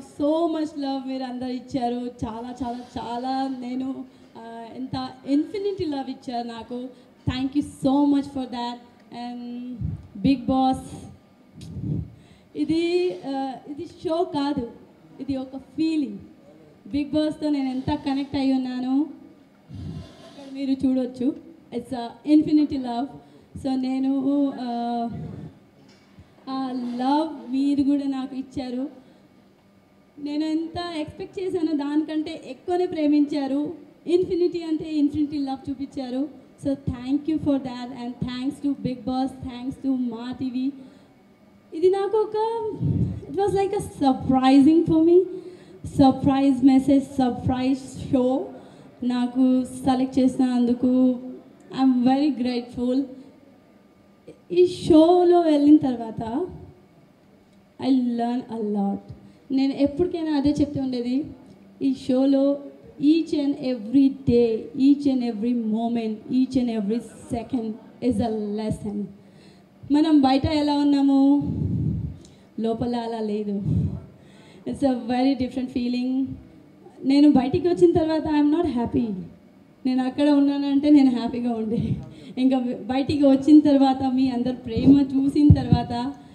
So much love మీరు అందరు ఇచ్చారు చాలా చాలా చాలా నేను ఆ, ఎంత ఇన్ఫినిటీ లవ్ ఇచ్చారు నాకు thank you so much for that and big boss ఇది ఆ, ఇది షో కాదు ఇది ఒక ఫీలింగ్ బిగ్ బాస్తో నేను ఎంత కనెక్ట్ అయి ఉన్నాను ఇక్కడ మీరు చూడొచ్చు ఇట్స్ ఇన్ఫినిటీ లవ్ సో నేను ఆ, ఆ లవ్ మీరు కూడా నాకు ఇచ్చారు నేను ఎంత ఎక్స్పెక్ట్ చేశానో దానికంటే ఎక్కువనే ప్రేమించారు ఇన్ఫినిటీ అంటే ఇన్ఫినిటీ లవ్ చూపించారు so thank you for that and thanks to big boss thanks to Maa TV ఇది నాకు ఒక it was like a surprising for me surprise message surprise show నాకు సెలెక్ట్ చేసినందుకు ఐఎమ్ వెరీ గ్రేట్ఫుల్ ఈ షోలో వెళ్ళిన తర్వాత ఐ లర్న్ అ లాట్ నేను ఎప్పటికైనా అదే చెప్తూ ఉండేది ఈ షోలో each and every day each and every moment each and every second is a lesson మనం బయట ఎలా ఉన్నాము లోపల అలా లేదు it's a very different feeling నేను బయటికి వచ్చిన తర్వాత ఐఎమ్ నాట్ హ్యాపీ నేను అక్కడ ఉన్నానంటే నేను హ్యాపీగా ఉండే ఇంకా బయటికి వచ్చిన తర్వాత మీ అందరు ప్రేమ చూసిన తర్వాత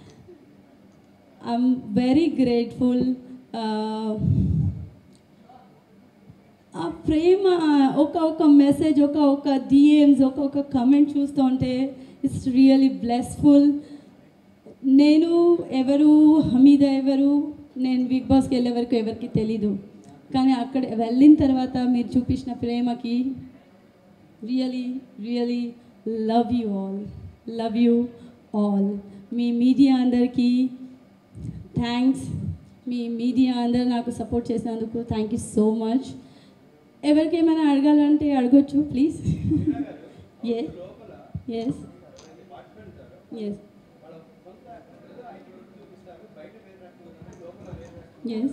ఐఎమ్ వెరీ గ్రేట్ఫుల్ ఆ ప్రేమ ఒక ఒక మెసేజ్ ఒక ఒక డిఎమ్స్ ఒక ఒక కమెంట్ చూస్తూ ఉంటే ఇట్స్ రియలీ బ్లెస్ఫుల్ నేను ఎవరు హమీద ఎవరు నేను బిగ్ బాస్కి వెళ్ళే వరకు ఎవరికి తెలీదు కానీ అక్కడ వెళ్ళిన తర్వాత మీరు చూపించిన ప్రేమకి really really love you all love you all మీ మీడియా అందరికీ థ్యాంక్స్ మీ మీడియా అందరు నాకు సపోర్ట్ చేసినందుకు థ్యాంక్ యూ సో మచ్ ఎవరికి ఏమైనా అడగాలంటే అడగొచ్చు please yes yes yes yes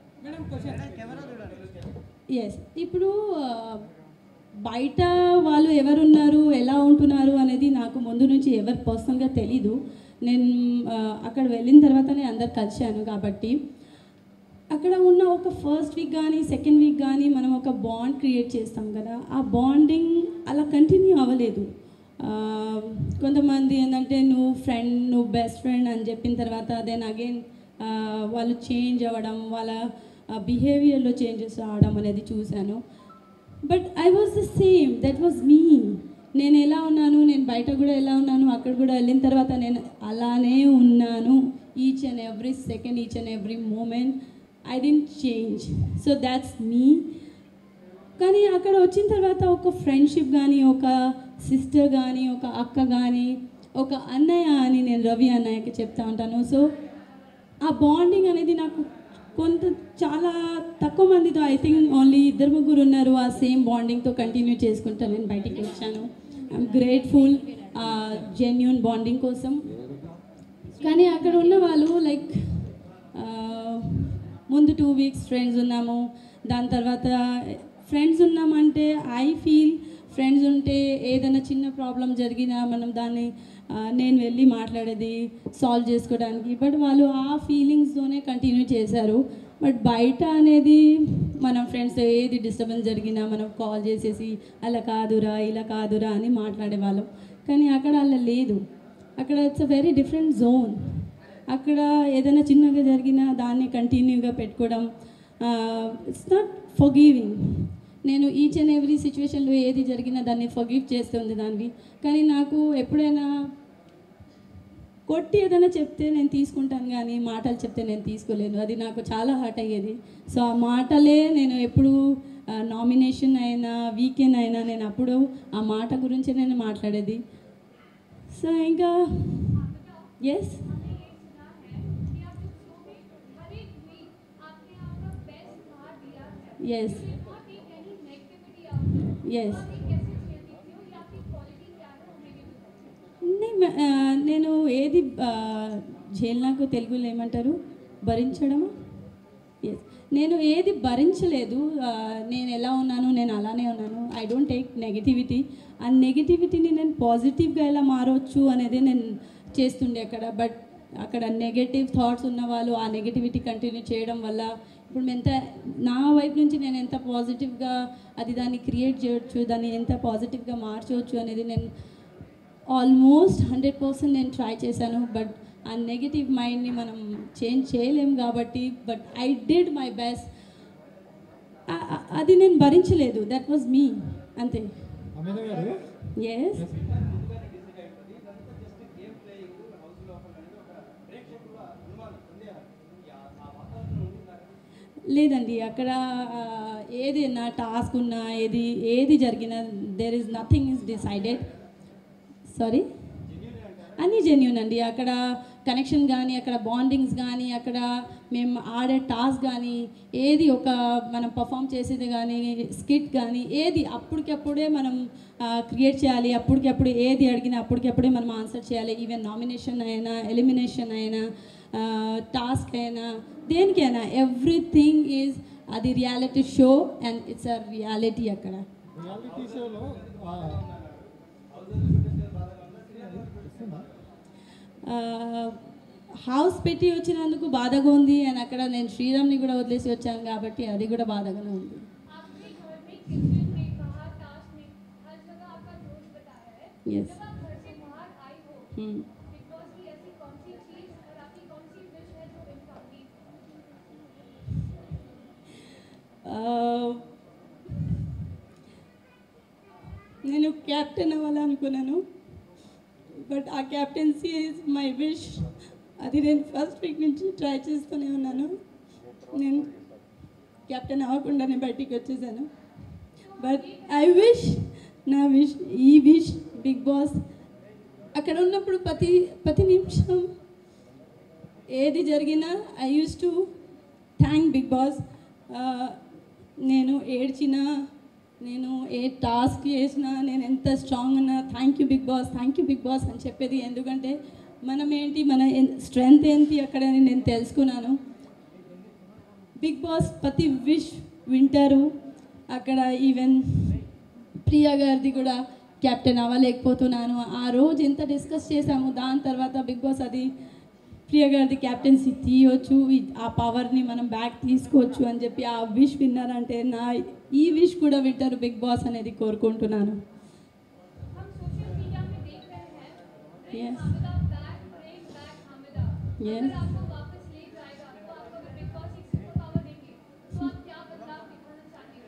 yes ఇప్పుడు ఆ, బయట వాళ్ళు ఎవరున్నారు ఎలా ఉంటున్నారు అనేది నాకు ముందు నుంచి ఎవరు పర్సనల్గా తెలీదు నేను ఆ, అక్కడ వెళ్ళిన తర్వాతనే అందరు కలిశాను కాబట్టి అక్కడ ఉన్న ఒక ఫస్ట్ వీక్ కానీ సెకండ్ వీక్ కానీ మనం ఒక బాండ్ క్రియేట్ చేస్తాం కదా ఆ బాండింగ్ అలా కంటిన్యూ అవ్వలేదు ఆ, కొంతమంది ఏంటంటే నువ్వు ఫ్రెండ్ నువ్వు బెస్ట్ ఫ్రెండ్ అని చెప్పిన తర్వాత దెన్ అగైన్ వాళ్ళు చేంజ్ అవ్వడం వాళ్ళ బిహేవియర్లో చేంజెస్ రావడం అనేది చూశాను but I was the same that was me నేను ఎలా ఉన్నాను నేను బయట కూడా ఎలా ఉన్నాను అక్కడ కూడా వెళ్ళిన తర్వాత నేను అలానే ఉన్నాను each and every second each and every moment I didn't change so that's me కానీ అక్కడ వచ్చిన తర్వాత ఒక ఫ్రెండ్షిప్ కానీ ఒక సిస్టర్ కానీ ఒక అక్క కానీ ఒక అన్నయ్య అని నేను రవి అన్నయ్యకి చెప్తా ఉంటాను సో ఆ బాండింగ్ అనేది నాకు కొంత చాలా తక్కువ మందితో ఐ థింక్ ఓన్లీ ఇద్దరు ముగ్గురు ఉన్నారు ఆ సేమ్ బాండింగ్తో కంటిన్యూ చేసుకుంటా నేను బయటికి వచ్చాను ఐఎమ్ గ్రేట్ఫుల్ జెన్యున్ బాండింగ్ కోసం కానీ అక్కడ ఉన్న వాళ్ళు లైక్ ముందు టూ వీక్స్ ఫ్రెండ్స్ ఉన్నాము దాని తర్వాత ఫ్రెండ్స్ ఉన్నామంటే ఐ ఫీల్ ఫ్రెండ్స్ ఉంటే ఏదైనా చిన్న ప్రాబ్లం జరిగినా మనం దాన్ని ఆ, నేను వెళ్ళి మాట్లాడేది సాల్వ్ చేసుకోవడానికి బట్ వాళ్ళు ఆ ఫీలింగ్స్తోనే కంటిన్యూ చేశారు బట్ బయట అనేది మనం ఫ్రెండ్స్ ఏది డిస్టర్బెన్స్ జరిగినా మనం కాల్ చేసేసి అలా కాదురా ఇలా కాదురా అని మాట్లాడేవాళ్ళం కానీ అక్కడ అలా లేదు అక్కడ it's a very different zone అక్కడ ఏదైనా చిన్నగా జరిగినా దాన్ని కంటిన్యూగా పెట్టుకోవడం ఇట్స్ నాట్ ఫర్గివింగ్ నేను ఈచ్ అండ్ ఎవ్రీ సిచ్యువేషన్లో ఏది జరిగినా దాన్ని ఫర్గివ్ చేస్తుంది దాన్ని కానీ నాకు ఎప్పుడైనా కొట్టి ఏదైనా చెప్తే నేను తీసుకుంటాను కానీ మాటలు చెప్తే నేను తీసుకోలేను అది నాకు చాలా హర్ట్ అయ్యేది సో ఆ మాటలే నేను ఎప్పుడు నామినేషన్ అయినా వీకెండ్ అయినా నేను అప్పుడు ఆ మాట గురించే నేను మాట్లాడేది సో ఇంకా ఎస్ ఎస్ ఎస్ నే- ఆ, నేను ఏది ఆ, జైలు నాకు తెలుగులో ఏమంటారు భరించడమా ఎస్ నేను ఏది భరించలేదు ఆ, నేను ఎలా ఉన్నాను నేను అలానే ఉన్నాను ఐ డోంట్ టేక్ నెగిటివిటీ ఆ నెగిటివిటీని నేను పాజిటివ్గా ఎలా మారవచ్చు అనేది నేను చేస్తుండే అక్కడ బట్ అక్కడ నెగటివ్ థాట్స్ ఉన్న వాళ్ళు ఆ నెగటివిటీ కంటిన్యూ చేయడం వల్ల ఇప్పుడు మేము ఎంత నా వైపు నుంచి నేను ఎంత పాజిటివ్గా అది దాన్ని క్రియేట్ చేయొచ్చు దాన్ని ఎంత పాజిటివ్గా మార్చవచ్చు అనేది నేను ఆల్మోస్ట్ హండ్రెడ్ పర్సెంట్ నేను ట్రై చేశాను బట్ ఆ నెగిటివ్ మైండ్ని మనం చేంజ్ చేయలేం కాబట్టి but I did my best అది నేను భరించలేదు దట్ వాజ్ మీ అంతే అమీన గారు ఎస్ లేదండి అక్కడ ఆ, ఏది నా టాస్క్ ఉన్నా ఏది ఏది జరిగినా there is nothing is decided sorry అన్నీ జెన్యున్ అండి అక్కడ కనెక్షన్ కానీ అక్కడ బాండింగ్స్ కానీ అక్కడ మేము ఆడే టాస్క్ కానీ ఏది ఒక మనం పర్ఫామ్ చేసేది కానీ స్కిట్ కానీ ఏది అప్పటికప్పుడే మనం క్రియేట్ చేయాలి అప్పటికప్పుడు ఏది అడిగినా అప్పటికప్పుడే మనం ఆన్సర్ చేయాలి ఈవెన్ నామినేషన్ అయినా ఎలిమినేషన్ అయినా టాస్క్ అయినా దేనికైనా ఎవ్రీథింగ్ ఈజ్ అది reality show and it's a reality అక్కడ రియాలిటీ షోలో ఆ, ఇస్తుందా? హౌస్ పెట్టి వచ్చినందుకు బాధగా ఉంది అండ్ అక్కడ నేను శ్రీరామ్ని కూడా వదిలేసి వచ్చాను కాబట్టి అది కూడా బాధగానే ఉంది आपने घर में किचन में बाहर टास्क में हर जगह आपका जोश बताया है Yes. जब आप घर से बाहर आई हो Hmm. बिग बॉस की ऐसी कौन सी चीज और आपकी कौन सी विश है जो इनकम्प्लीट Uh, నేను క్యాప్టెన్ అవ్వాలనుకున్నాను బట్ ఆ క్యాప్టెన్సీ ఇస్ మై విష్ అది నేను ఫస్ట్ వీక్ నుంచి ట్రై చేస్తూనే ఉన్నాను నేను క్యాప్టెన్ అవ్వకుండానే బయటికి వచ్చేసాను బట్ ఐ విష్ నా విష్ ఈ విష్ బిగ్ బాస్ అక్కడ ఉన్నప్పుడు ప్రతి ప్రతి నిమిషం ఏది జరిగినా I use to thank big boss నేను ఏడ్చినా నేను ఏ టాస్క్ చేసినా నేను ఎంత స్ట్రాంగ్ ఉన్నా thank you big boss thank you big boss అని చెప్పేది ఎందుకంటే మనం ఏంటి మన స్ట్రెంగ్త్ ఏంటి అక్కడ అని నేను తెలుసుకున్నాను బిగ్ బాస్ ప్రతి విష్ వింటారు అక్కడ ఈవెన్ ప్రియా గారిది కూడా కెప్టెన్ అవ్వలేకపోతున్నాను ఆ రోజు ఎంత డిస్కస్ చేశాము దాని తర్వాత బిగ్ బాస్ అది ప్రియా గారిది క్యాప్టెన్సీ తీయొచ్చు ఈ- ఆ పవర్ని మనం బ్యాక్ తీసుకోవచ్చు అని చెప్పి ఆ విష్ విన్నారంటే నా ఈ విష్ కూడా వింటారు బిగ్ బాస్ అనేది కోరుకుంటున్నాను हम सोशल मीडिया में देख रहे हैं break Yes. Hamida back break back Hamida Yes. अगर आपको वापस ले जाएगा तो आपको अगर बिग बॉस एक सुपर पावर देंगे तो आप क्या बदलाव दिखाना चाहेंगे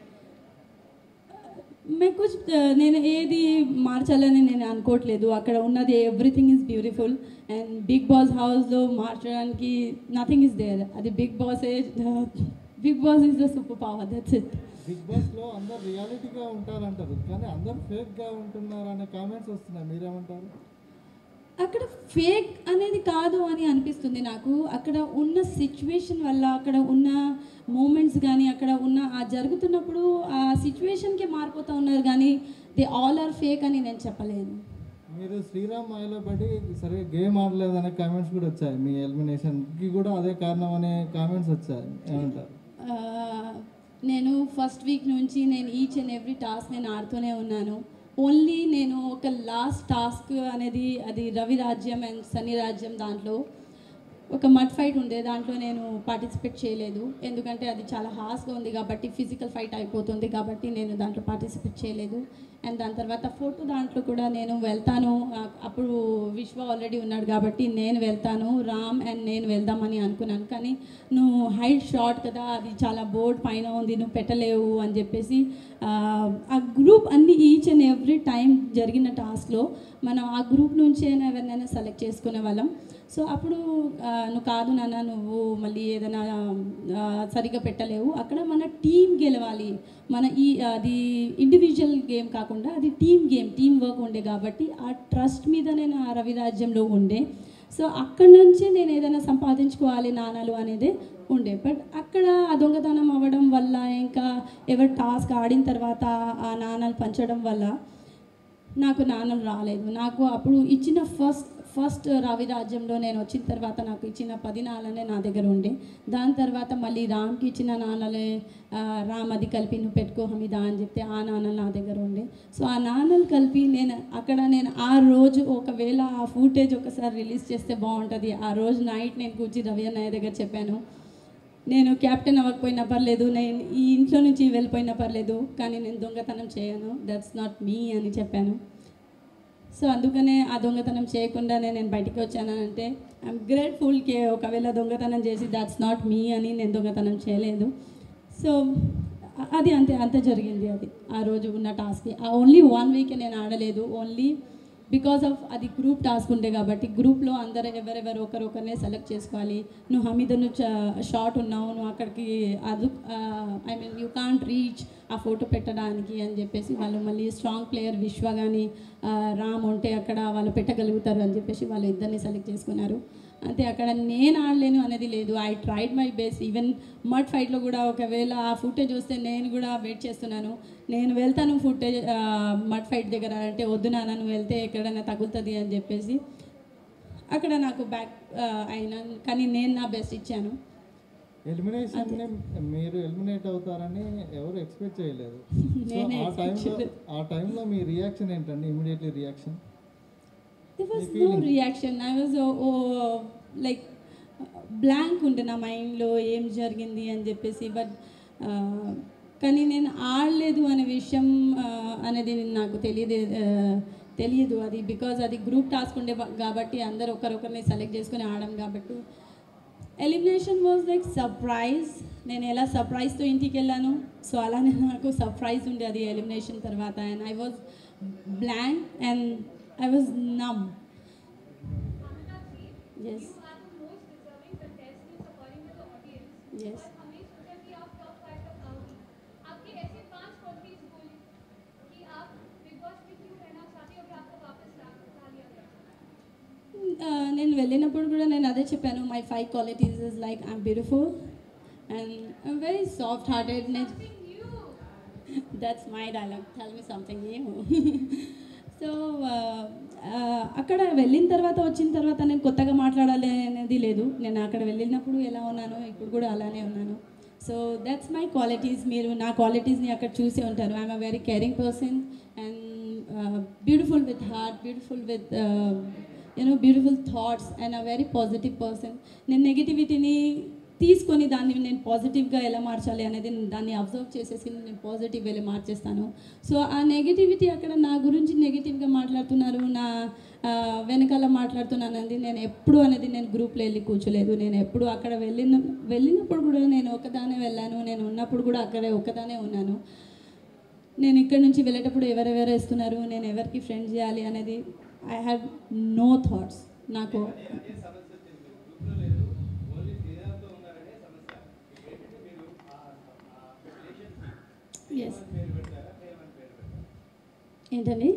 మే కుछ నేను ఏది మార్చాలని నేను అనుకోవట్లేదు అక్కడ ఉన్నది everything is beautiful and big boss హౌస్లో మార్చడానికి నథింగ్ ఇస్ దేర్ అది big boss big boss is the super power that's it big boss లో అందరు రియాలిటీగా ఉంటారంటారు కానీ అందరు ఫేక్ గా ఉంటున్నారు అనే కామెంట్స్ వస్తున్నాయి మీరేమంటారు అక్కడ ఫేక్ అనేది కాదు అని అనిపిస్తుంది నాకు అక్కడ ఉన్న సిచ్యువేషన్ వల్ల అక్కడ ఉన్న మూమెంట్స్ కానీ అక్కడ ఉన్న ఆ జరుగుతున్నప్పుడు ఆ సిచ్యువేషన్కే మారిపోతూ ఉన్నారు కానీ దే ఆల్ ఆర్ ఫేక్ అని నేను చెప్పలేను మీరు శ్రీరామ్ మాయలో పడి సరిగ్గా గేమ్ ఆడలేదు అనే కామెంట్స్ కూడా వచ్చాయి మీ ఎలిమినేషన్ కి కూడా అదే కారణం అనే కామెంట్స్ వచ్చాయి ఏమంటారు ఆ, నేను ఫస్ట్ వీక్ నుంచి నేను ఈచ్ అండ్ ఎవ్రీ టాస్క్ నేను ఆడుతూనే ఉన్నాను ఓన్లీ నేను ఒక లాస్ట్ టాస్క్ అనేది అది రవి రాజ్యం అండ్ సన్నీ రాజ్యం దాంట్లో ఒక మడ్ ఫైట్ ఉండే దాంట్లో నేను పార్టిసిపేట్ చేయలేదు ఎందుకంటే అది చాలా హార్స్గా ఉంది కాబట్టి ఫిజికల్ ఫైట్ అయిపోతుంది కాబట్టి నేను దాంట్లో పార్టిసిపేట్ చేయలేదు అండ్ దాని తర్వాత ఫోటో దాంట్లో కూడా నేను వెళ్తాను ఆ- అప్పుడు విశ్వ ఆల్రెడీ ఉన్నాడు కాబట్టి నేను వెళ్తాను రామ్ అండ్ నేను వెళ్దామని అనుకున్నాను కానీ నువ్వు హైట్ షార్ట్ కదా అది చాలా బోర్డ్ పైన ఉంది నువ్వు పెట్టలేవు అని చెప్పేసి ఆ, ఆ గ్రూప్ అన్ని ఈచ్ అండ్ ఎవ్రీ టైం జరిగిన టాస్క్లో మనం ఆ గ్రూప్ నుంచి అయినా ఎవరినైనా సెలెక్ట్ చేసుకునే వాళ్ళం సో అప్పుడు ఆ, నువ్వు కాదు నాన్న నువ్వు మళ్ళీ ఏదైనా ఆ, సరిగ్గా పెట్టలేవు అక్కడ మన టీం గెలవాలి మన ఈ అది ఇండివిజువల్ గేమ్ కాకుండా అది టీం గేమ్ టీం వర్క్ ఉండే కాబట్టి ఆ ట్రస్ట్ మీద నేను ఆ రవి రాజ్యంలో ఉండే సో అక్కడ నుంచే నేను ఏదైనా సంపాదించుకోవాలి నాణాలు అనేది ఉండే బట్ అక్కడ ఆ దొంగతనం అవ్వడం వల్ల ఇంకా ఎవరు టాస్క్ ఆడిన తర్వాత ఆ నాణాలు పంచడం వల్ల నాకు నాణం రాలేదు నాకు అప్పుడు ఇచ్చిన ఫస్ట్ ఫస్ట్ రవి రాజ్యంలో నేను వచ్చిన తర్వాత నాకు ఇచ్చిన పది నాళ్ళనే నా దగ్గర ఉండే దాని తర్వాత మళ్ళీ రామ్కి ఇచ్చిన నాన్నలే ఆ, రామ్ అది కలిపి నువ్వు పెట్టుకో హమీదా అని చెప్తే ఆ నాన్నలు నా దగ్గర ఉండే సో ఆ నాన్నలు కలిపి నేను అక్కడ నేను ఆ రోజు ఒకవేళ ఆ ఫుటేజ్ ఒకసారి రిలీజ్ చేస్తే బాగుంటుంది ఆ రోజు నైట్ నేను కూర్చి రవి అన్నయ్య దగ్గర చెప్పాను నేను క్యాప్టెన్ అవ్వకపోయినా పర్లేదు నేను ఈ ఇంట్లో నుంచి వెళ్ళిపోయినా పర్లేదు కానీ నేను దొంగతనం చేయను దట్స్ నాట్ మీ అని చెప్పాను సో అందుకనే ఆ దొంగతనం చేయకుండానే నేను బయటికి వచ్చానంటే ఐఎమ్ గ్రేట్ఫుల్కి ఒకవేళ దొంగతనం చేసి దాట్స్ నాట్ మీ అని నేను దొంగతనం చేయలేదు సో అది అంతే అంత జరిగింది అది ఆ రోజు ఉన్న టాస్క్ ఆ ఓన్లీ వన్ వీక్ నేను ఆడలేదు ఓన్లీ బికాస్ ఆఫ్ అది గ్రూప్ టాస్క్ ఉండే కాబట్టి గ్రూప్లో అందరూ ఎవరెవరు ఒకరొకరినే సెలెక్ట్ చేసుకోవాలి నువ్వు హమీద నువ్వు షార్ట్ ఉన్నావు నువ్వు అక్కడికి అది I mean you can't reach ఆ ఫోటో పెట్టడానికి అని చెప్పేసి వాళ్ళు మళ్ళీ స్ట్రాంగ్ ప్లేయర్ విశ్వ కానీ రామ్ ఉంటే అక్కడ వాళ్ళు పెట్టగలుగుతారు అని చెప్పేసి వాళ్ళు ఇద్దరిని సెలెక్ట్ చేసుకున్నారు అంతే అక్కడ నేను ఆడలేను అనేది లేదు I tried my best even mud ఫైట్లో కూడా ఒకవేళ ఆ ఫుటేజ్ వస్తే నేను కూడా వెయిట్ చేస్తున్నాను నేను వెళ్తాను ఫుటేజ్ మడ్ ఫైట్ దగ్గర అంటే వద్దు నాన్న నువ్వు వెళ్తే ఎక్కడైనా తగులుతుంది అని చెప్పేసి అక్కడ నాకు బ్యాక్ అయినా కానీ నేను నా బెస్ట్ ఇచ్చాను ఎలిమినేషన్ మీరు ఎలిమినేట్ అవుతారని ఎవరు ఎక్స్పెక్ట్ చేయలేదు సో నేనే ఆ expect టైంలో చేయలేదు. ఆ టైంలో మీ రియాక్షన్ ఏంటండి immediately reaction there was me no feeling? Reaction I was oh like blank ఉండే నా మైండ్లో ఏం జరిగింది అని చెప్పేసి బట్ కానీ నేను ఆడలేదు అనే విషయం ఆ, అనేది నాకు తెలియదు ఆ, తెలియదు అది బికాజ్ అది గ్రూప్ టాస్క్ ఉండే బ- కాబట్టి అందరు ఒకరొకరిని సెలెక్ట్ చేసుకుని ఆడడం కాబట్టి ఎలిమినేషన్ వాజ్ లైక్ సర్ప్రైజ్ నేను ఎలా సర్ప్రైజ్తో ఇంటికి వెళ్ళాను సో అలానే నాకు సర్ప్రైజ్ ఉండే అది ఎలిమినేషన్ తర్వాత and I was blank and I was numb yes You are the most deserving contestants according to the audience. Yes. और हमें सोचा कि आप टॉप फाइव तक आओगे आपके ऐसे पांच क्वालिटीज बोली कि आप बिग बॉस में क्यों रहना चाहते हो कि आपको वापस ला ला लिया गया ఆ, నేను వెళ్ళినప్పుడు కూడా నేను అదే చెప్పాను my five qualities is like I'm beautiful and I'm very soft hearted నేను Something new. That's my dialogue tell me something new so అక్కడ వెళ్ళిన తర్వాత వచ్చిన తర్వాత నేను కొత్తగా మాట్లాడాలి అనేది లేదు నేను అక్కడ వెళ్ళినప్పుడు ఎలా ఉన్నానో ఇప్పుడు కూడా అలానే ఉన్నాను సో దట్స్ మై క్వాలిటీస్ మీరు నా క్వాలిటీస్ని అక్కడ చూసే ఉంటారు I'm a very caring person and beautiful with heart beautiful with you know beautiful thoughts and a very positive person నేను నెగిటివిటీని తీసుకొని దాన్ని నేను పాజిటివ్గా ఎలా మార్చాలి అనేది నేను దాన్ని అబ్జర్వ్ చేసేసి నేను పాజిటివ్ వెళ్ళి మార్చేస్తాను సో ఆ నెగిటివిటీ అక్కడ నా గురించి నెగిటివ్గా మాట్లాడుతున్నారు నా ఆ, వెనకాల మాట్లాడుతున్నాను అనేది నేను ఎప్పుడు అనేది నేను గ్రూప్లో వెళ్ళి కూర్చోలేదు నేను ఎప్పుడు అక్కడ వెళ్ళిన వెళ్ళినప్పుడు కూడా నేను ఒకదానే వెళ్ళాను నేను ఉన్నప్పుడు కూడా అక్కడే ఒకదానే ఉన్నాను నేను ఇక్కడ నుంచి వెళ్ళేటప్పుడు ఎవరెవరు వేస్తున్నారు నేను ఎవరికి ఫ్రెండ్ చేయాలి అనేది ఐ హ్యాడ్ నో థాట్స్ నాకు ఎస్ ఏంటండి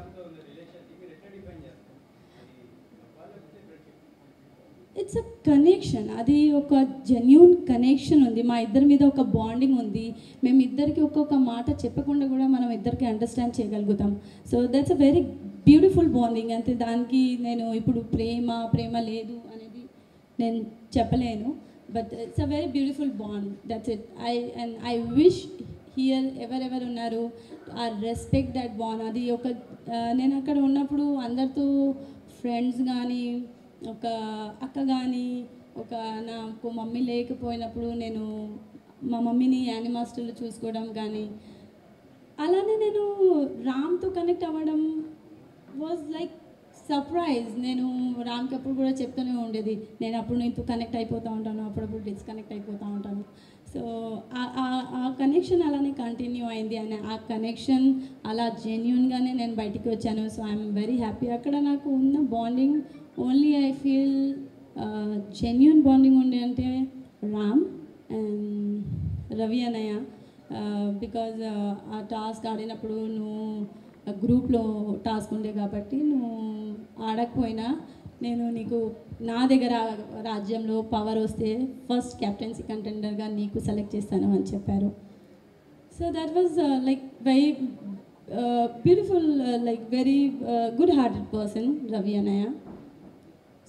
ఇట్స్ అ కనెక్షన్ అది ఒక జెన్యున్ కనెక్షన్ ఉంది మా ఇద్దరి మీద ఒక బాండింగ్ ఉంది మేము ఇద్దరికి ఒక్కొక్క మాట చెప్పకుండా కూడా మనం ఇద్దరికి అండర్స్టాండ్ చేయగలుగుతాం so that's a very beautiful bonding అంతే దానికి నేను ఇప్పుడు ప్రేమ ప్రేమ లేదు అనేది నేను చెప్పలేను but it's a very beautiful bond that's it I and I wish here ఎవరెవరు ఉన్నారు ఆ రెస్పెక్ట్ దట్ బాండ్ అది ఒక ఆ, నేను అక్కడ ఉన్నప్పుడు అందరితో ఫ్రెండ్స్ కానీ ఒక అక్క కానీ ఒక నాకు మమ్మీ లేకపోయినప్పుడు నేను మా మమ్మీని యానిమాస్టర్లు చూసుకోవడం కానీ అలానే నేను రామ్తో కనెక్ట్ అవ్వడం వాజ్ లైక్ సర్ప్రైజ్ నేను రామ్కి అప్పుడు కూడా చెప్తూనే ఉండేది నేను అప్పుడు నీతో కనెక్ట్ అయిపోతూ ఉంటాను అప్పుడప్పుడు డిస్కనెక్ట్ అయిపోతూ ఉంటాను సో ఆ కనెక్షన్ అలానే కంటిన్యూ అయింది అని ఆ కనెక్షన్ అలా జెన్యున్గానే నేను బయటికి వచ్చాను సో ఐఎమ్ వెరీ హ్యాపీ అక్కడ నాకు ఉన్న bonding only I feel genuine bonding ఉండే అంటే రామ్ అండ్ రవి అన్నయ్య బికాజ్ ఆ టాస్క్ ఆడినప్పుడు నువ్వు గ్రూప్లో టాస్క్ ఉండే కాబట్టి నువ్వు ఆడకపోయినా నేను నీకు నా దగ్గర రాజ్యంలో పవర్ వస్తే ఫస్ట్ క్యాప్టెన్సీ కంటెండర్గా నీకు సెలెక్ట్ చేస్తాను అని చెప్పారు so that was like very beautiful like very good hearted person Ravi అన్నయ్య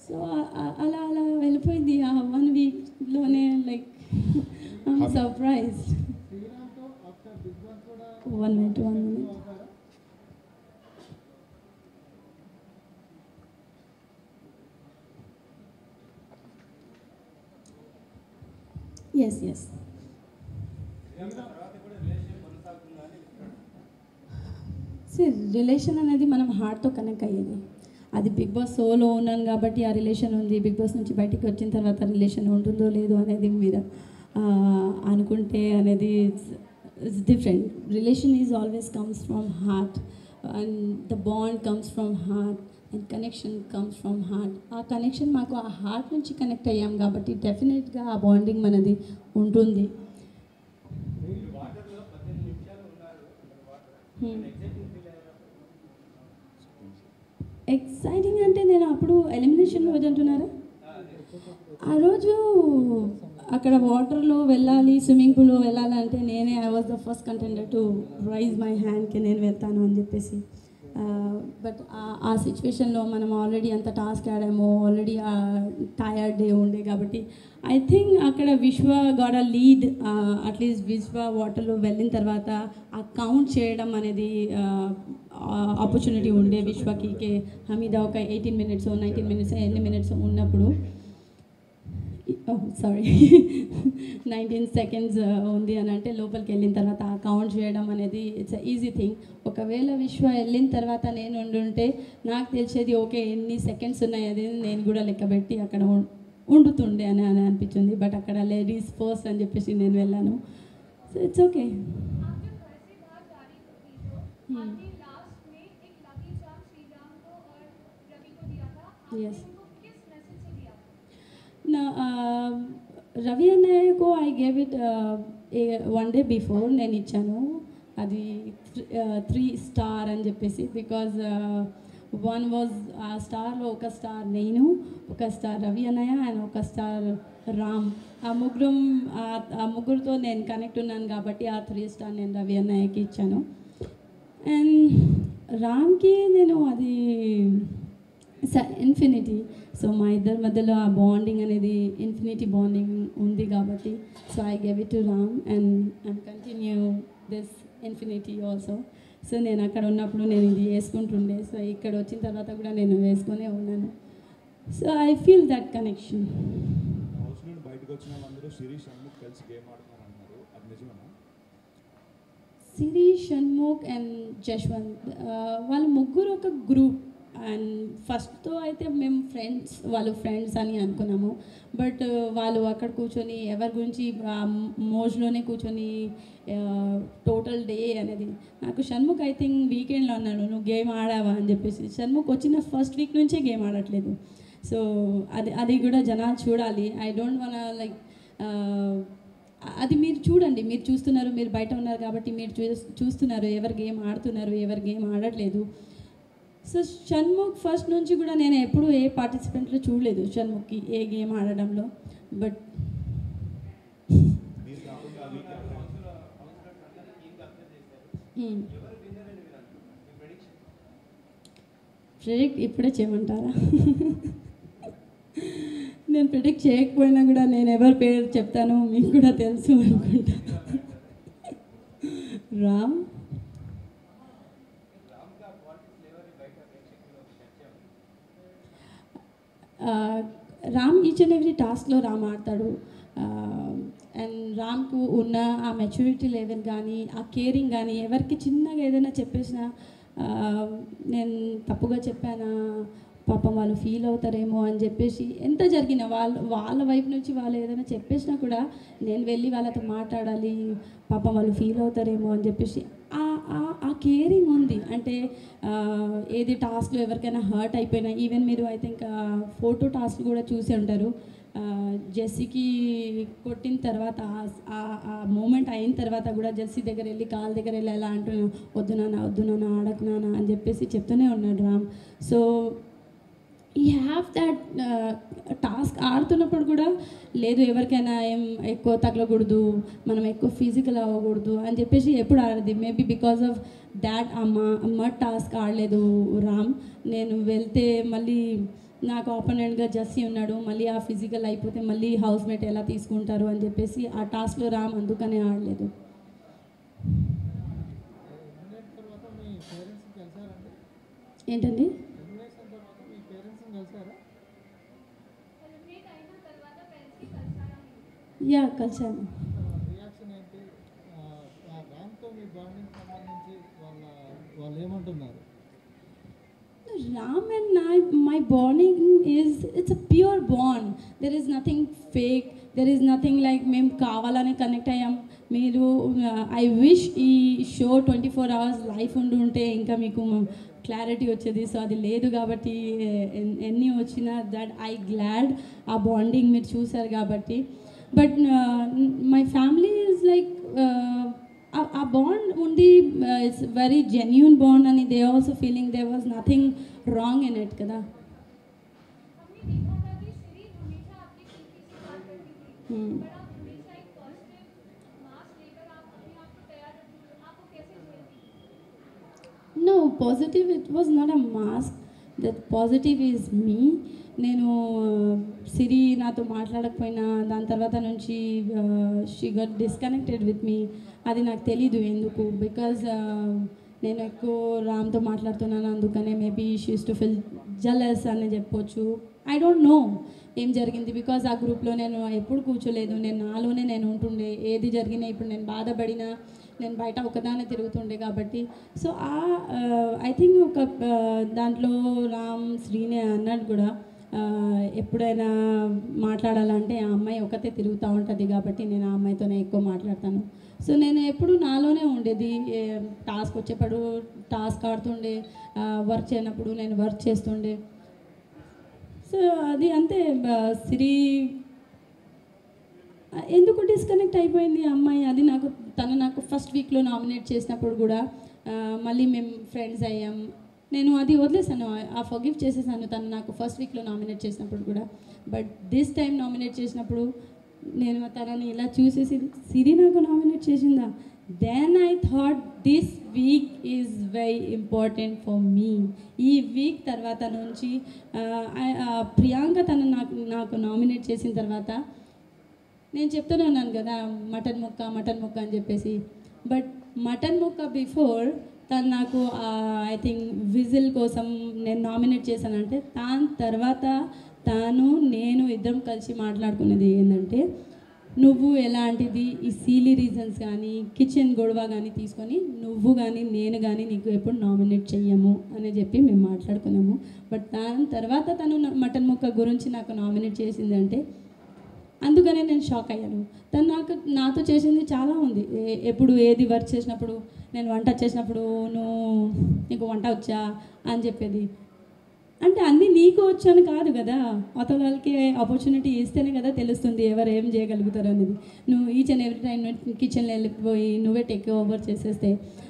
సో అలా అలా వెళ్ళిపోయింది ఆ వన్ వీక్లోనే లైక్ సర్ప్రైజ్ శ్రీరామ్తో ఆఫ్టర్ బిగ్ బాస్ కూడా వన్ మినిట్ వన్ మినిట్ అవుతారా? ఎస్ ఎస్ సార్ రిలేషన్ అనేది మనం హార్ట్తో కనెక్ట్ అయ్యేది అది బిగ్ బాస్ సోలో ఉన్నాను కాబట్టి ఆ రిలేషన్ ఉంది బిగ్ బాస్ నుంచి బయటికి వచ్చిన తర్వాత రిలేషన్ ఉంటుందో లేదో అనేది మీరు ఆ, అనుకుంటే అనేది it's different relation is always comes from heart and the bond comes from heart and connection comes from heart ఆ కనెక్షన్ మాకు ఆ హార్ట్ నుంచి కనెక్ట్ అయ్యాం కాబట్టి డెఫినెట్గా ఆ బాండింగ్ మనది ఉంటుంది ఎక్సైటింగ్ అంటే నేను అప్పుడు ఎలిమినేషన్ రోజు అంటున్నారా ఆ రోజు అక్కడ వాటర్లో వెళ్ళాలి స్విమ్మింగ్ పూల్లో వెళ్ళాలంటే నేనే I was the first contender to rise my హ్యాండ్కి నేను వెళ్తాను అని చెప్పేసి బట్ ఆ సిచ్యువేషన్లో మనం ఆల్రెడీ అంత టాస్క్ ఆడాము ఆల్రెడీ టయర్డ్ డే ఉండే కాబట్టి ఐ థింక్ అక్కడ విశ్వ గాడ్ అ లీడ్ అట్లీస్ట్ విశ్వ వాటర్లో వెళ్ళిన తర్వాత ఆ కౌంట్ చేయడం అనేది ఆపర్చునిటీ ఉండే విశ్వకి కే హమీద ఒక ఎయిటీన్ మినిట్స్ నైన్టీన్ మినిట్స్ ఎన్ని మినిట్స్ ఉన్నప్పుడు సారీ నైన్టీన్ సెకండ్స్ ఉంది అని అంటే లోపలికి వెళ్ళిన తర్వాత ఆ కౌంట్ చేయడం అనేది ఇట్స్ ఈజీ థింగ్ ఒకవేళ విశ్వ వెళ్ళిన తర్వాత నేను ఉండుంటే నాకు తెలిసేది ఓకే ఎన్ని సెకండ్స్ ఉన్నాయి అది నేను కూడా లెక్కబెట్టి అక్కడ ఉం- ఉండుతుండే అని అని అనిపించింది బట్ అక్కడ లేడీస్ ఫస్ట్ అని చెప్పేసి నేను వెళ్ళాను సో ఇట్స్ ఓకే आप जब घर से बाहर जा रही थी तो आपने लास्ट में एक लकी चार्म श्री राम को और रवि को दिया था आपने Yes. उनको किस मैसेज से दिया था నా రవి అన్నయ్యకు I gave it one day before నేను ఇచ్చాను అది త్రీ స్టార్ అని చెప్పేసి బికాజ్ వన్ వాజ్ ఆ స్టార్లో ఒక స్టార్ నేను ఒక స్టార్ రవి అన్నయ్య అండ్ ఒక స్టార్ రామ్ ఆ ముగ్గురు ఆ ముగ్గురుతో నేను కనెక్ట్ ఉన్నాను కాబట్టి ఆ త్రీ స్టార్ నేను రవి అన్నయ్యకి ఇచ్చాను అండ్ రామ్కి నేను అది ఇన్ఫినిటీ సో మా ఇద్దరి మధ్యలో ఆ బాండింగ్ అనేది ఇన్ఫినిటీ బాండింగ్ ఉంది కాబట్టి so I gave it to Ram and and continue this infinity also so నేను అక్కడ ఉన్నప్పుడు నేను ఇది వేసుకుంటుండే సో ఇక్కడ వచ్చిన తర్వాత కూడా నేను వేసుకొనే ఉన్నాను so I feel that connection house నుండి బయటకు వచ్చిన వాళ్ళందరూ శిరీష్ షణ్ముఖ్ కలిసి గేమ్ ఆడుతున్నారు అంటున్నారు అది నిజమేనా సిరి షణ్ముఖ్ అండ్ జశ్వంత్ ఆ, వాళ్ళు ముగ్గురు ఒక గ్రూప్ అండ్ ఫస్ట్తో అయితే మేము ఫ్రెండ్స్ వాళ్ళు ఫ్రెండ్స్ అని అనుకున్నాము బట్ వాళ్ళు అక్కడ కూర్చొని ఎవరి గురించి ఆ మోజ్లోనే కూర్చొని టోటల్ డే అనేది నాకు షణ్ముఖ్ ఐ థింక్ వీకెండ్లో అన్నాడు నువ్వు గేమ్ ఆడావా అని చెప్పేసి షణ్ముఖ్ వచ్చిన ఫస్ట్ వీక్ నుంచే గేమ్ ఆడట్లేదు సో అది అది కూడా జనాలు చూడాలి ఐ డోంట్ వన్ లైక్ అది మీరు చూడండి మీరు చూస్తున్నారు మీరు బయట ఉన్నారు కాబట్టి మీరు చూ చూస్తున్నారు ఎవరు గేమ్ ఆడుతున్నారు ఎవరు గేమ్ ఆడట్లేదు సో షణ్ముఖ్ ఫస్ట్ నుంచి కూడా నేను ఎప్పుడూ ఏ పార్టిసిపెంట్లో చూడలేదు షణ్ముఖ్కి ఏ గేమ్ ఆడడంలో బట్ మీరు కాకుండా అవి ప్రిడిక్ట్ ఇప్పుడే చేయమంటారా నేను ప్రిడిక్ట్ చేయకపోయినా కూడా నేను ఎవరి పేరు చెప్తానో మీకు కూడా తెలుసు అనుకుంటా రామ్ ఆ, రామ్ ఈచ్ అండ్ ఎవ్రీ టాస్క్లో రామ్ ఆడతాడు అండ్ రామ్కు ఉన్న ఆ మెచ్యూరిటీ లెవెల్ కానీ ఆ కేరింగ్ కానీ ఎవరికి చిన్నగా ఏదైనా చెప్పేసినా ఆ, నేను తప్పుగా చెప్పానా పాపం వాళ్ళు ఫీల్ అవుతారేమో అని చెప్పేసి ఎంత జరిగినా వాళ్ళు వాళ్ళ వైపు నుంచి వాళ్ళు ఏదైనా చెప్పేసినా కూడా నేను వెళ్ళి వాళ్ళతో మాట్లాడాలి పాపం వాళ్ళు ఫీల్ అవుతారేమో అని చెప్పేసి ఆ- ఆ- ఆ కేరింగ్ ఉంది అంటే ఆ, ఏది టాస్క్లో ఎవరికైనా హర్ట్ అయిపోయినా ఈవెన్ మీరు ఐ థింక్ ఫోటో టాస్క్ కూడా చూసి ఉంటారు ఆ, జెస్సీకి కొట్టిన తర్వాత ఆ- ఆ- ఆ మూమెంట్ అయిన తర్వాత కూడా జెస్సీ దగ్గర వెళ్ళి కాల్ దగ్గర వెళ్ళి ఎలా అంటున్నాను వద్దు నాన్న వద్దు నాన్న ఆడకు నాన్న అని చెప్పేసి చెప్తూనే ఉన్నాడు రామ్ సో ఈ హ్యావ్ దాట్ టాస్క్ ఆడుతున్నప్పుడు కూడా లేదు ఎవరికైనా ఏం ఎక్కువ తగలకూడదు మనం ఎక్కువ ఫిజికల్ అవ్వకూడదు అని చెప్పేసి ఎప్పుడు ఆడది మేబీ బికాస్ ఆఫ్ దాట్ ఆ మా మడ్ టాస్క్ ఆడలేదు రామ్ నేను వెళ్తే మళ్ళీ నాకు ఆపోనెంట్గా జస్సీ ఉన్నాడు మళ్ళీ ఆ ఫిజికల్ అయిపోతే మళ్ళీ హౌస్ మేట్ ఎలా తీసుకుంటారు అని చెప్పేసి ఆ టాస్క్లో రామ్ అందుకనే ఆడలేదు ఎలిమినేట్ తర్వాత మీ పేరెంట్స్ని కలిసారండి ఏంటండి ఎలిమినేషన్ తర్వాత మీ పేరెంట్స్ని కలిసారా एलिमिनेट అయిన తర్వాత పేరెంట్స్ కి కలిసారా యా కలిసాను రియాక్షన్ ఏంటి ఆ, ఆ రామ్తో మీ బాండింగ్ సంబంధించి వాళ్ళ వాళ్ళు ఏమంటున్నారు Ram and I, my bonding is it's a pure bond. There is nothing fake. There is nothing like మేము కావాలని కనెక్ట్ అయ్యాం మీరు ఐ విష్ ఈ show twenty four hours life ఉండి ఉంటే ఇంకా మీకు క్లారిటీ వచ్చేది సో అది లేదు కాబట్టి ఎన్- ఎన్ని వచ్చినా దట్ ఐ గ్లాడ్ ఆ బాండింగ్ మీరు చూసారు కాబట్టి but my family is like ఆ బాండ్ ఉండి ఇట్స్ వెరీ జెన్యున్ బాండ్ అని they also feeling they was nothing wrong in it కదా हमने देखा था कि श्री हमेशा आपकी खिड़की से बात करती थी Hmm. पर आप हमेशा एक पॉजिटिव मास लेकर आप अपने आप को तैयार रखती थी आप वो कैसे झेलती No, positive, it was not a mask. That positive is me. నేను సిరి నాతో మాట్లాడకపోయినా దాని తర్వాత నుంచి she got disconnected with me అది నాకు తెలీదు ఎందుకు బికాజ్ నేను ఎక్కువ రామ్తో మాట్లాడుతున్నాను అందుకనే maybe she's to feel jealous అని చెప్పొచ్చు ఐ డోంట్ నో ఏం జరిగింది బికాజ్ ఆ గ్రూప్లో నేను ఎప్పుడు కూర్చోలేదు నేను నాలోనే నేను ఉంటుండే ఏది జరిగినా ఇప్పుడు నేను బాధపడినా నేను బయట ఒకదానే తిరుగుతుండే కాబట్టి సో ఆ ఐ థింక్ ఒక ఆ, దాంట్లో రామ్ శ్రీనే అన్నాడు కూడా ఆ, ఎప్పుడైనా మాట్లాడాలంటే ఆ అమ్మాయి ఒకతే తిరుగుతూ ఉంటుంది కాబట్టి నేను ఆ అమ్మాయితోనే ఎక్కువ మాట్లాడతాను సో నేను ఎప్పుడు నాలోనే ఉండేది ఏ, టాస్క్ వచ్చేప్పుడు టాస్క్ ఆడుతుండే వర్క్ చేయనప్పుడు నేను వర్క్ చేస్తుండే సో అది అంతే ఆ, సిరి ఎందుకు డిస్కనెక్ట్ అయిపోయింది ఆ అమ్మాయి అది నాకు తను నాకు ఫస్ట్ వీక్లో నామినేట్ చేసినప్పుడు కూడా ఆ, మళ్ళీ మేము ఫ్రెండ్స్ అయ్యాం నేను అది వదిలేసాను ఆ ఫర్గివ్ చేసేసాను తను నాకు ఫస్ట్ వీక్లో నామినేట్ చేసినప్పుడు కూడా బట్ దిస్ టైం నామినేట్ చేసినప్పుడు నేను తనని ఇలా చూసేసి సిరి నాకు నామినేట్ చేసిందా then I thought this week is very important for me ఈ వీక్ తర్వాత నుంచి ఆ, ఆ- ఆ ప్రియాంక తను నాకు నాకు నామినేట్ చేసిన తర్వాత నేను చెప్తూనే ఉన్నాను కదా మటన్ ముక్క మటన్ ముక్క అని చెప్పేసి బట్ మటన్ ముక్క బిఫోర్ తను నాకు ఐ థింక్ విజిల్ కోసం నేను నామినేట్ చేశానంటే దాని తర్వాత తాను నేను ఇద్దరం కలిసి మాట్లాడుకున్నది ఏంటంటే నువ్వు ఎలాంటిది ఈ సీలీ రీజన్స్ కానీ కిచెన్ గొడవ కానీ తీసుకొని నువ్వు కానీ నేను కానీ నీకు ఎప్పుడు నామినేట్ చెయ్యము అని చెప్పి మేము మాట్లాడుకున్నాము బట్ దాని తర్వాత తను నా- మటన్ ముక్క గురించి నాకు నామినేట్ చేసిందంటే అందుకనే నేను షాక్ అయ్యాను తను నాకు నాతో చేసింది చాలా ఉంది ఏ- ఎప్పుడు ఏది వర్క్ చేసినప్పుడు నేను వంట చేసినప్పుడు నువ్వు నీకు వంట వచ్చా అని చెప్పేది అంటే అన్నీ నీకు వచ్చాను కాదు కదా అవతల వాళ్ళకి ఆపర్చునిటీ ఇస్తేనే కదా తెలుస్తుంది ఎవరు ఏం చేయగలుగుతారు అనేది నువ్వు ఈచ్ అండ్ ఎవ్రీ టైం కిచెన్లో వెళ్ళిపోయి నువ్వే టేక్ ఓవర్ చేసేస్తే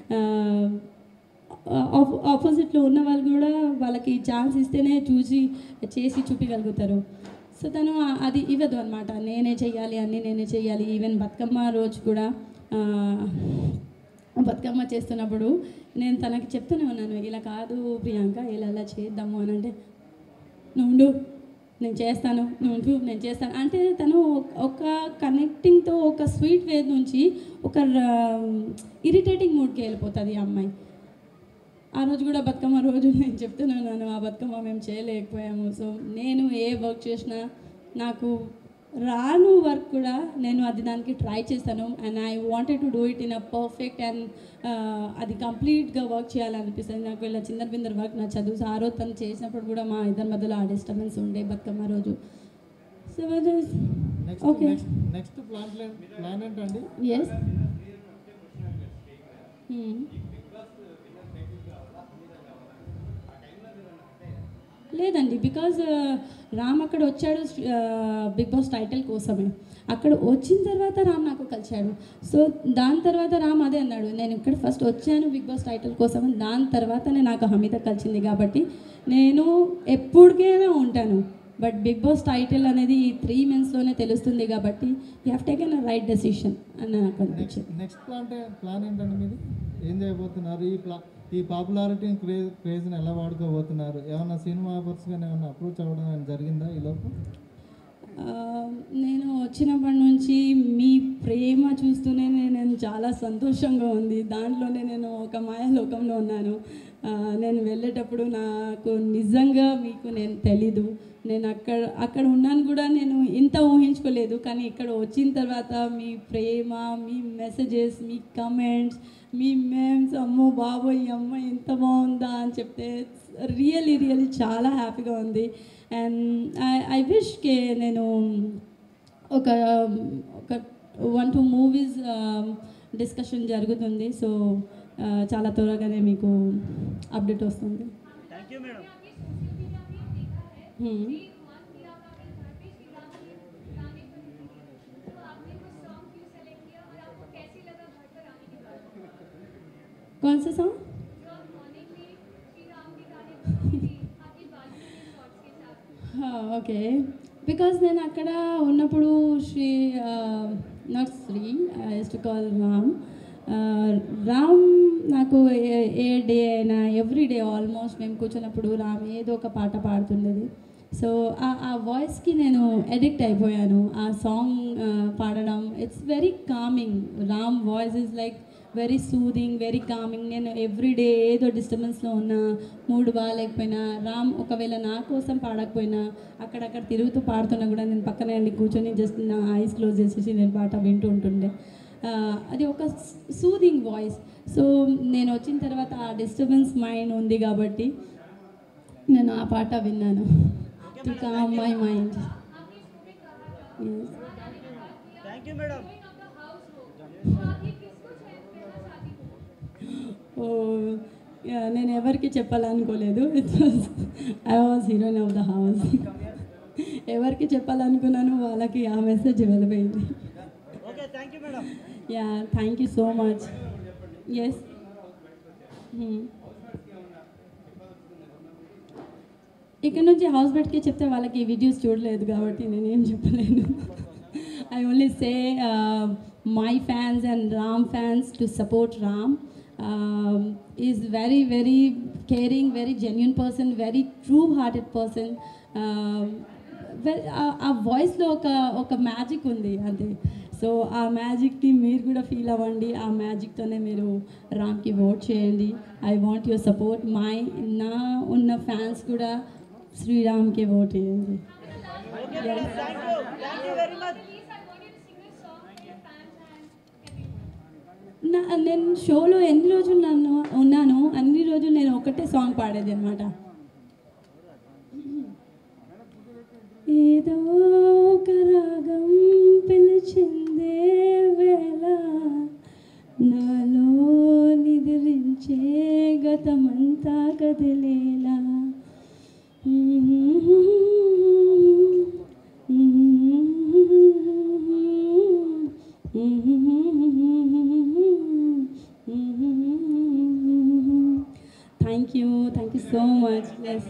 ఆపోజిట్లో ఉన్న వాళ్ళు కూడా వాళ్ళకి ఛాన్స్ ఇస్తేనే చూసి చేసి చూపించగలుగుతారు సో తను ఆ- అది ఇవ్వదు అనమాట నేనే చెయ్యాలి అన్నీ నేనే చెయ్యాలి ఈవెన్ బతుకమ్మ రోజు కూడా ఆ, బతుకమ్మ చేస్తున్నప్పుడు నేను తనకి చెప్తూనే ఉన్నాను ఇలా కాదు ప్రియాంక ఇలా ఇలా చేద్దాము అని అంటే నువ్వు ఉండు, నేను చేస్తాను నువ్వు ఉండు, నేను చేస్తాను అంటే తను ఒక కనెక్టింగ్తో ఒక స్వీట్ వే నుంచి ఒక ఇరిటేటింగ్ మూడ్కి వెళ్ళిపోతుంది ఆ అమ్మాయి ఆ రోజు కూడా బతుకమ్మ రోజు నేను చెప్తున్నాను ఆ బతుకమ్మ మేము చేయలేకపోయాము సో నేను ఏ వర్క్ చేసినా నాకు రాను వర్క్ కూడా నేను అది దానికి ట్రై చేస్తాను and I wanted to do it in a perfect and అది కంప్లీట్గా వర్క్ చేయాలనిపిస్తుంది నాకు ఇలా చిందర బిందర్ వర్క్ నా చదువు సో ఆ రోజు తను చేసినప్పుడు కూడా మా ఇద్దరి మధ్యలో ఆ డిస్టర్బెన్స్ ఉండే బతుకమ్మ రోజు so next okay next next plan plan ఏంటండి ఎస్ లేదండి బికాజ్ రామ్ అక్కడ వచ్చాడు బిగ్ బాస్ టైటిల్ కోసమే అక్కడ వచ్చిన తర్వాత రామ్ నాకు కలిశాడు సో దాని తర్వాత రామ్ అదే అన్నాడు నేను ఇక్కడ ఫస్ట్ వచ్చాను బిగ్ బాస్ టైటిల్ కోసం దాని తర్వాతనే నాకు హమీద కలిసింది కాబట్టి నేను ఎప్పటికైనా ఉంటాను బట్ బిగ్ బాస్ టైటిల్ అనేది ఈ త్రీ మంత్స్లోనే తెలుస్తుంది కాబట్టి you have taken a right decision అని నాకు నెక్స్ట్ అనిపించింది నెక్స్ట్ ప్లాన్ ప్లాన్ ఏంటండి మీది ఏం చేయబోతున్నారు ఈ ప్లా ఈ పాపులారిటీని క్రేజ్ క్రేజ్ని ఎలా వాడుకోబోతున్నారు ఏమన్నా సినిమా ఆఫర్స్ కానీ ఏమన్నా అప్రోచ్ అవ్వడం ఏమైనా జరిగిందా ఈ లోపు ఆ, నేను వచ్చినప్పటి నుంచి మీ ప్రేమ చూస్తూనే నేను చాలా సంతోషంగా ఉంది దాంట్లోనే నేను ఒక మాయాలోకంలో ఉన్నాను ఆ, నేను వెళ్ళేటప్పుడు నాకు నిజంగా మీకు నేను తెలీదు నేను అక్కడ అక్కడ ఉన్నాను కూడా నేను ఇంత ఊహించుకోలేదు కానీ ఇక్కడ వచ్చిన తర్వాత మీ ప్రేమ మీ మెసేజెస్ మీ కమెంట్స్ మీ మేమ్స్ అమ్మో బాబోయ్ ఈ అమ్మ ఎంత బాగుందా అని చెప్తే రియలీ రియలీ చాలా హ్యాపీగా ఉంది అండ్ ఐ ఐ విష్కే నేను ఒక ఒక వన్ టూ మూవీస్ డిస్కషన్ జరుగుతుంది సో చాలా త్వరగానే మీకు అప్డేట్ వస్తుంది థ్యాంక్ యూ మేడం Hmm. मन किया था कि घर पे श्री राम के गाने पर तो आपने वो सॉन्ग क्यों सेलेक्ट किया और आपको कैसी लगा घर पर आने के बाद कौन सा सॉन्ग जो आप मॉर्निंग में श्री राम के गाने पर सुनी थी आपकी बातचीत के शॉर्ट्स के साथ ఓకే బికాజ్ నేను అక్కడ ఉన్నప్పుడు Sri not Sri I to call Ram Ram నాకు ఏ ఏ డే అయినా ఎవ్రీ డే ఆల్మోస్ట్ మేము కూర్చున్నప్పుడు రామ్ ఏదో ఒక పాట పాడుతుండేది సో ఆ ఆ వాయిస్కి నేను ఎడిక్ట్ అయిపోయాను ఆ సాంగ్ పాడడం it's very calming Ram voice is like very soothing very calming నేను ఎవ్రీడే ఏదో డిస్టర్బెన్స్లో ఉన్నా మూడు బాగాలేకపోయినా రామ్ ఒకవేళ నా కోసం పాడకపోయినా అక్కడక్కడ తిరుగుతూ పాడుతున్నా కూడా నేను పక్కనే వెళ్ళి కూర్చొని జస్ట్ నా ఐస్ క్లోజ్ చేసేసి నేను పాట వింటూ ఉంటుండే ఆ, అది ఒక సూదింగ్ వాయిస్ సో నేను వచ్చిన తర్వాత ఆ డిస్టర్బెన్స్ మైండ్ ఉంది కాబట్టి నేను ఆ పాట విన్నాను to calm my mind thank you madam of the house हो तो आप ये किसको कहना चाहती हो ఓ యా, నేను ఎవరికి చెప్పాలనుకోలేదు it was I was heroine of the house ఎవరికి చెప్పాలనుకున్నాను వాళ్ళకి ఆ మెసేజ్ వెళ్ళిపోయింది okay thank you madam yeah thank you so much yes ఇక్కడ నుంచి హౌస్ బెట్కి చెప్తే వాళ్ళకి ఈ వీడియోస్ చూడలేదు కాబట్టి నేనేం చెప్పలేను I only say my fans and Ram fans to support Ram is very very caring very genuine person very true hearted person ఆ వాయిస్లో ఒక ఒక మ్యాజిక్ ఉంది అంతే సో ఆ మ్యాజిక్ని మీరు కూడా ఫీల్ అవ్వండి ఆ మ్యాజిక్తోనే మీరు రామ్కి ఓట్ చేయండి I want your support my నా ఉన్న ఫ్యాన్స్ కూడా శ్రీరామ్కి ఓట్ చేయండి okay madam thank you thank you very much Please, I want you to sing a song for your fans and everyone. నా నేను షోలో ఎన్ని రోజులు నన్ను ఉన్నాను అన్ని రోజులు నేను ఒకటే సాంగ్ పాడేది అనమాట ఏదో ఒక రాగం పిలిచిందే వేళ నాలో నిద్రించే గతమంతా కదిలేలా thank you thank you so much yes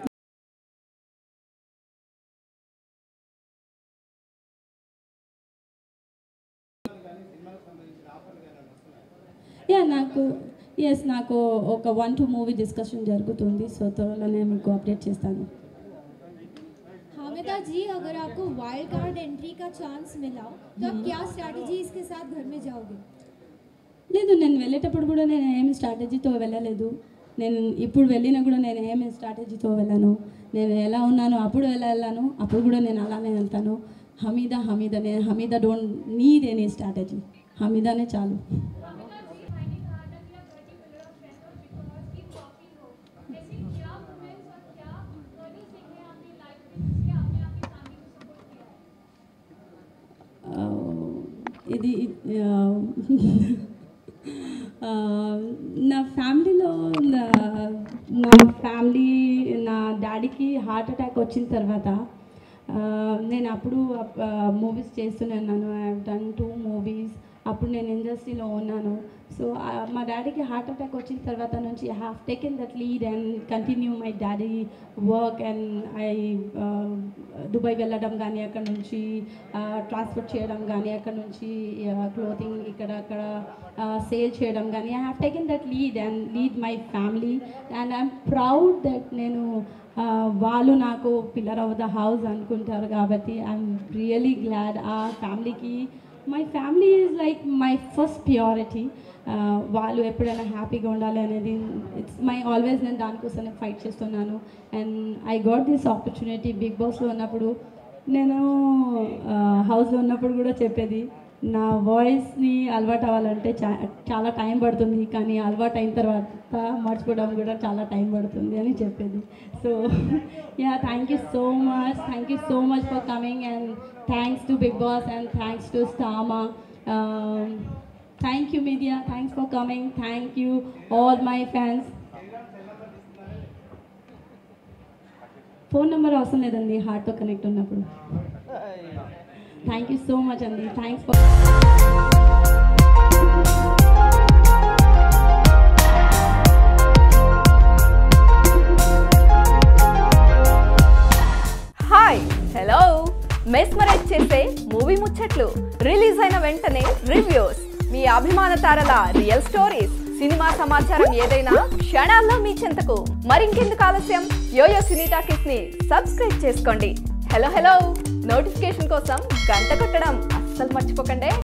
yeah నాకు ఎస్ నాకు ఒక వన్ టూ మూవీ డిస్కషన్ జరుగుతుంది సో త్వరలోనే మీకు అప్డేట్ చేస్తాను हामिदा जी अगर आपको वाइल्ड कार्ड एंट्री का चांस मिला तो आप क्या स्ट्रैटेजी इसके साथ घर में जाओगे లేదు నేను వెళ్ళేటప్పుడు కూడా నేను ఏమి స్ట్రాటజీతో వెళ్ళలేదు నేను ఇప్పుడు వెళ్ళినా కూడా నేను ఏమి స్ట్రాటజీతో వెళ్ళాను నేను ఎలా ఉన్నానో అప్పుడు ఎలా వెళ్ళాను అప్పుడు కూడా నేను అలానే వెళ్తాను హమీదా హమీదా నేను Hamida don't need any strategy హమీదానే చాలు भाई ने कहा था कि आप बड़ी फैमिली का बेस्ट क्या आपने अपनी फैमिली को सपोर्ट किया ఇది ఆ, నా ఫ్యామిలీలో నా నా ఫ్యామిలీ నా డాడీకి హార్ట్ అటాక్ వచ్చిన తర్వాత ఆ, నేను అప్పుడు మూవీస్ చేస్తూనే ఉన్నాను ఐ డన్ టూ మూవీస్ అప్పుడు నేను ఇండస్ట్రీలో ఉన్నాను సో మా డాడీకి హార్ట్ అటాక్ వచ్చిన తర్వాత నుంచి I have taken that lead and continue my daddy work and I Dubai వెళ్ళడం కానీ అక్కడ నుంచి ట్రాన్స్పోర్ట్ చేయడం కానీ అక్కడ నుంచి క్లోతింగ్ ఇక్కడ అక్కడ సేల్ చేయడం కానీ I have taken that lead and lead my family and I'm proud that నేను ఆ, వాళ్ళు నాకు పిల్లర్ ఆఫ్ ద హౌస్ అనుకుంటారు కాబట్టి ఐఎమ్ రియలీ గ్లాడ్ ఆ ఫ్యామిలీకి my family is like my first priority వాళ్ళు ఎప్పుడైనా హ్యాపీగా ఉండాలి అనేది ఇట్స్ మై ఆల్వేస్ నేను దానికోసమే ఫైట్ చేస్తున్నాను and I got this opportunity Bigg బాస్లో ఉన్నప్పుడు నేను హౌస్లో ఉన్నప్పుడు కూడా చెప్పేది నా వాయిస్ని అలవాటు అవ్వాలంటే చా చాలా టైం పడుతుంది కానీ అలవాటు అయిన తర్వాత మర్చిపోవడం కూడా చాలా టైం పడుతుంది అని చెప్పేది so yeah thank you so much thank you so much for coming and thanks to big boss and thanks to స్టామా thank you media thanks for coming thank you all my fans phone number అవసరం లేదండి హార్ట్తో connect ఉన్నప్పుడు thank you so much అండి thanks for hi hello mesmerise చేసే movie ముచ్చట్లు release అయిన వెంటనే reviews మీ అభిమాన తారల రియల్ స్టోరీస్ సినిమా సమాచారం ఏదైనా క్షణాల్లో మీ చెంతకు మరింకెందుకు ఆలస్యం యోయో సినీ టాకీస్ ని సబ్స్క్రైబ్ చేసుకోండి హలో హలో నోటిఫికేషన్ కోసం గంట కొట్టడం అస్సలు మర్చిపోకండి